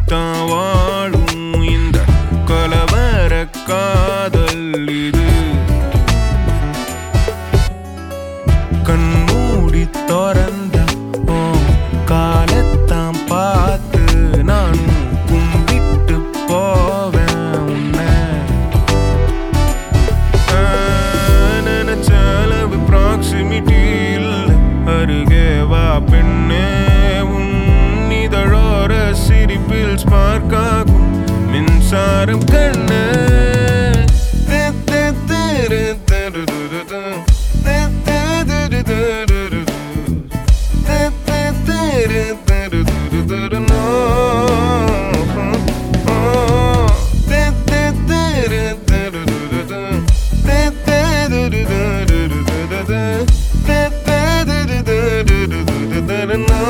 தான் வாழும் இந்த கலவர காதல் இது கண்மூடி திறந்த ஓ காலத்தான் பார்த்து நான் கும்பிட்டு போவேன் உன்னை நினைச்ச அளவு ப்ராக்சிமிட்டி இல்ல அருகே வா பெண்ணே உன் இதழோர சிரிப்பில் ஸ்பார்க் ஆகும் மின்சாரம் கண்ணே தி, தி, திரு, திரு, திரு, து. தி, தி, திரு, திரு, திரு, து. தி, தி, திரு, திரு, திரு, திரு, நோ. ஓ, தி, தி, திரு, திரு, திரு, து. தி, தி, திரு, திரு, திரு, து. தி, தி, திரு, திரு, திரு, திரு, நோ.